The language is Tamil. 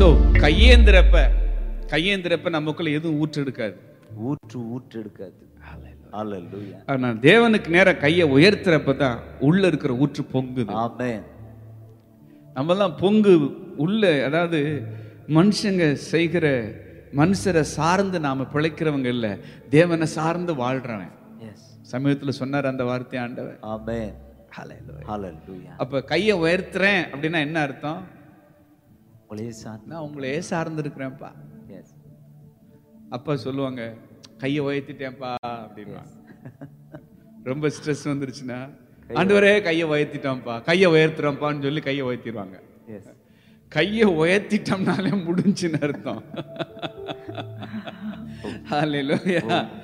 ஸோ கையேந்திரப்ப கையேந்திரப்ப நமக்குள்ள எதுவும் ஊற்றெடுக்காது ஊற்று ஊற்று எடுக்காது அல்லேலூயா ஆனா தேவனுக்கு நேரா கையை உயர்த்துறப்ப தான் உள்ள இருக்கிற ஊற்று பொங்குது ஆமென் நம்மலாம் பொங்கு உள்ள அதாவது மனுஷங்க செய்கிற மனுஷரை சார்ந்து நாம பிழைக்கிறவங்க இல்ல தேவனை சார்ந்து வாழ்றவன் எஸ் சமீபத்துல சொன்னார் அந்த வார்த்தை ஆண்டவர் ஆமென் Hallelujah. ஹalleluya அப்ப கையை உயர்த்துறேன் அப்படின்னா என்ன அர்த்தம் ஒளே சாந்தி நான் உங்களையே சார்ந்து இருக்கிறேன்ப்பா எஸ் அப்பா சொல்லுவாங்க கையை உயர்த்திட்டேன்ப்பா அப்படின்வாங்க ரொம்ப ஸ்ட்ரெஸ் வந்துருச்சுன்னா ஆண்டவரே கையை உயர்த்திட்டோம்ப்பா கையை உயர்த்துறோம்ப்பான்னு சொல்லி கையை உயர்த்திடுவாங்க எஸ் கையை உயர்த்திட்டோம்னாலே முடிஞ்சுன்னு அர்த்தம் Hallelujah.